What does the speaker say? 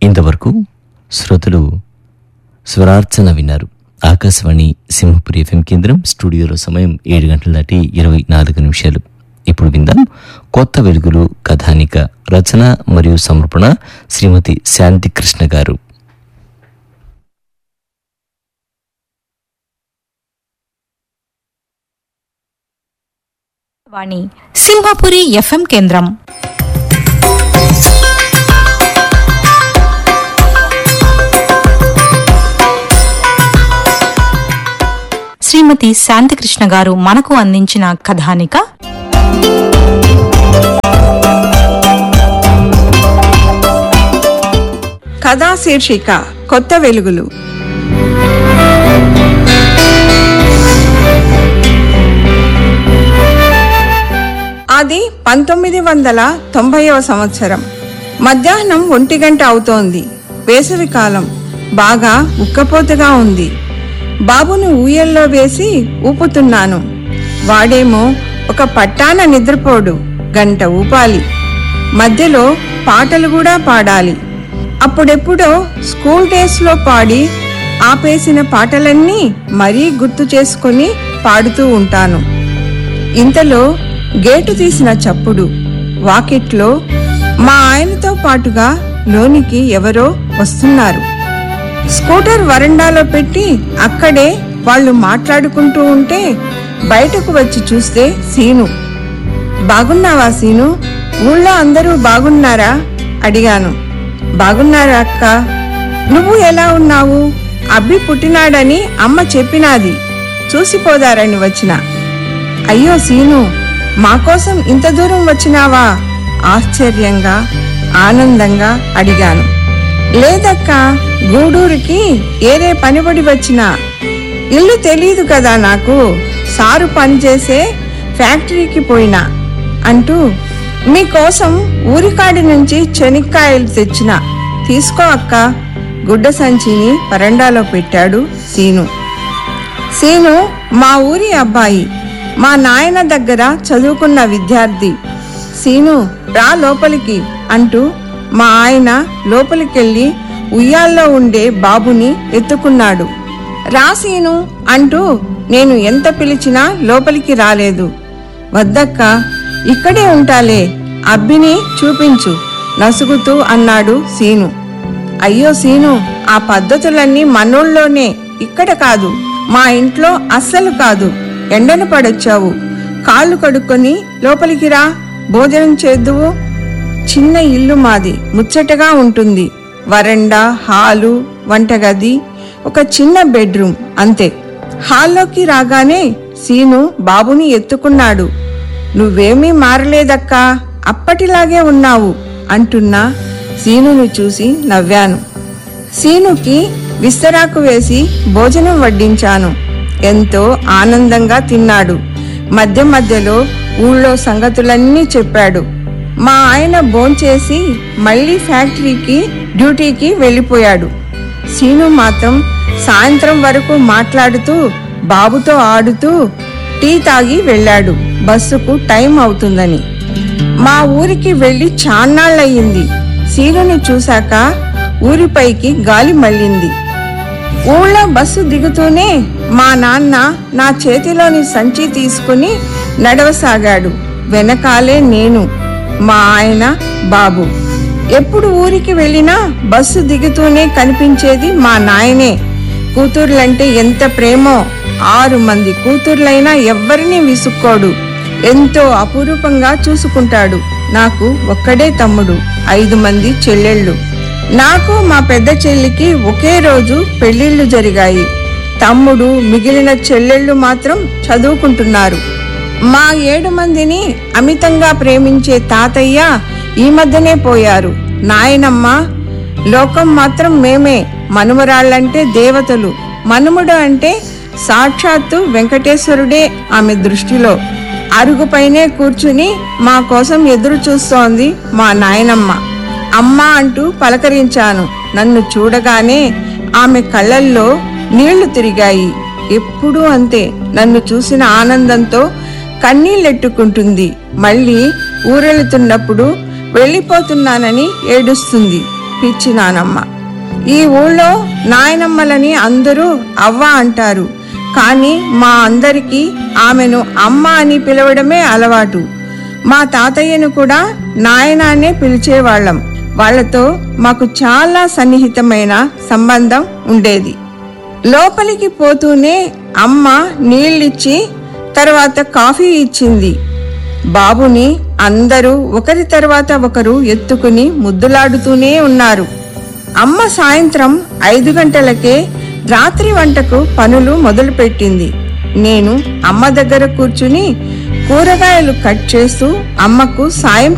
ఇంతవరకు శ్రోతలు స్వరార్చన విన్నారు ఆకాశవాణి సింహపురి ఎఫ్ఎం కేంద్రం స్టూడియోలో సమయం ఏడు గంటల దాటి ఇరవై నాలుగు నిమిషాలు ఇప్పుడు విందాం కొత్త వెలుగులు కథానిక రచన మరియు సమర్పణ శ్రీమతి శాంతి కృష్ణ గారు వాణి సింహపురి ఎఫ్ఎం కేంద్రం శ్రీమతి శాంతికృష్ణ గారు మనకు అందించిన కథానిక కథా శీర్షిక కొత్త వెలుగులు అది పంతొమ్మిది వందల తొంభైవ సంవత్సరం మధ్యాహ్నం ఒంటి గంట అవుతోంది వేసవి కాలం బాగా ఉక్కపోతగా ఉంది బాబును ఊయల్లో వేసి ఊపుతున్నాను వాడేమో ఒక పట్టాన నిద్రపోడు గంట ఊపాలి మధ్యలో పాటలు కూడా పాడాలి అప్పుడెప్పుడో స్కూల్ డేస్లో పాడి ఆపేసిన పాటలన్నీ మరీ గుర్తు చేసుకొని పాడుతూ ఉంటాను ఇంతలో గేటు తీసిన చప్పుడు వాకిట్లో మా ఆయనతో పాటుగా లోనికి ఎవరో వస్తున్నారు స్కూటర్ వరండాలో పెట్టి అక్కడే వాళ్ళు మాట్లాడుకుంటూ ఉంటే బయటకు వచ్చి చూస్తే సీను బాగున్నావా సీను ఊళ్ళో అందరూ బాగున్నారా అడిగాను బాగున్నారా అక్క నువ్వు ఎలా ఉన్నావు అబ్బి పుట్టినాడని అమ్మ చెప్పినాది చూసిపోదారని వచ్చిన అయ్యో సీను మా కోసం ఇంత దూరం వచ్చినావా ఆశ్చర్యంగా ఆనందంగా అడిగాను లేదక్క గూడూరుకి ఏరే పనిపడి వచ్చినా ఇల్లు తెలీదు కదా నాకు సారు పనిచేసే ఫ్యాక్టరీకి పోయినా అంటూ మీకోసం ఊరికాడి నుంచి చెనిక్కాయలు తెచ్చిన తీసుకో అక్క గుడ్డ సంచిని పరండాలో పెట్టాడు సీను సీను మా ఊరి అబ్బాయి మా నాయన దగ్గర చదువుకున్న విద్యార్థి సీను రా లోపలికి అంటూ మా ఆయన లోపలికెళ్ళి ఉయ్యాల్లో ఉండే బాబుని ఎత్తుకున్నాడు రా సీను అంటూ నేను ఎంత పిలిచినా లోపలికి రాలేదు వద్దక్క ఇక్కడే ఉంటాలే అబ్బిని చూపించు నసుగుతూ అన్నాడు సీను అయ్యో సీను ఆ పద్ధతులన్నీ మనోళ్ళలోనే ఇక్కడ కాదు మా ఇంట్లో అస్సలు కాదు ఎండన పడొచ్చావు కాళ్ళు కడుక్కొని లోపలికి రా భోజనం చేద్దువు చిన్న ఇల్లు మాది ముచ్చటగా ఉంటుంది వరండా హాలు వంటగది ఒక చిన్న బెడ్రూమ్ అంతే హాల్లోకి రాగానే సీను బాబుని ఎత్తుకున్నాడు నువ్వేమీ మారలేదక్కా అప్పటిలాగే ఉన్నావు అంటున్నా సీనును చూసి నవ్వాను సీనుకి విస్తరాకు వేసి భోజనం వడ్డించాను ఎంతో ఆనందంగా తిన్నాడు మధ్య మధ్యలో ఊళ్ళో సంగతులన్నీ చెప్పాడు మా ఆయన భోంచేసి మళ్ళీ ఫ్యాక్టరీకి డ్యూటీకి వెళ్ళిపోయాడు సీను మాత్రం సాయంత్రం వరకు మాట్లాడుతూ బాబుతో ఆడుతూ టీ తాగి వెళ్ళాడు బస్సుకు టైం అవుతుందని మా ఊరికి వెళ్ళి చాన్నాళ్ళయింది సీనుని చూశాక ఊరిపైకి గాలి మళ్ళింది ఊళ్ళో బస్సు దిగుతూనే మా నాన్న నా చేతిలోని సంచి తీసుకుని నడవసాగాడు వెనకాలే నేను మా ఆయన బాబు ఎప్పుడు ఊరికి వెళ్ళినా బస్సు దిగుతూనే కనిపించేది మా నాయనే కూతుర్లంటే ఎంత ప్రేమో ఆరు మంది కూతుర్లైనా ఎవ్వరినీ విసుక్కోడు ఎంతో అపురూపంగా చూసుకుంటాడు నాకు ఒక్కడే తమ్ముడు ఐదు మంది చెల్లెళ్ళు నాకు మా పెద్ద చెల్లికి ఒకే రోజు పెళ్లిళ్లు జరిగాయి తమ్ముడు మిగిలిన చెల్లెళ్ళు మాత్రం చదువుకుంటున్నారు మా ఏడు మందిని అమితంగా ప్రేమించే తాతయ్య ఈ మధ్యనే పోయారు నాయనమ్మ లోకం మాత్రం మేమే మనుమరాళ్ళంటే దేవతలు మనుముడు అంటే సాక్షాత్తు వెంకటేశ్వరుడే ఆమె దృష్టిలో అరుగుపైనే కూర్చుని మా కోసం ఎదురు చూస్తోంది మా నాయనమ్మ అమ్మ అంటూ పలకరించాను నన్ను చూడగానే ఆమె కళ్ళల్లో నీళ్లు తిరిగాయి ఎప్పుడూ అంతే నన్ను చూసిన ఆనందంతో కన్నీళ్ళెట్టుకుంటుంది మళ్ళీ ఊరెళుతున్నప్పుడు వెళ్ళిపోతున్నానని ఏడుస్తుంది పిచ్చి నానమ్మ ఈ ఊళ్ళో నాయనమ్మలని అందరూ అవ్వ అంటారు కానీ మా అందరికీ ఆమెను అమ్మ అని పిలవడమే అలవాటు మా తాతయ్యను కూడా నాయన అనే పిలిచేవాళ్ళం వాళ్ళతో మాకు చాలా సన్నిహితమైన సంబంధం ఉండేది లోపలికి పోతూనే అమ్మ నీళ్ళిచ్చి తర్వాత కాఫీ ఇచ్చింది బాబుని అందరూ ఒకరి తర్వాత ఒకరు ఎత్తుకుని ముద్దులాడుతూనే ఉన్నారు అమ్మ సాయంత్రం ఐదు గంటలకే రాత్రి వంటకు పనులు మొదలుపెట్టింది నేను అమ్మ దగ్గర కూర్చుని కూరగాయలు కట్ చేస్తూ అమ్మకు సాయం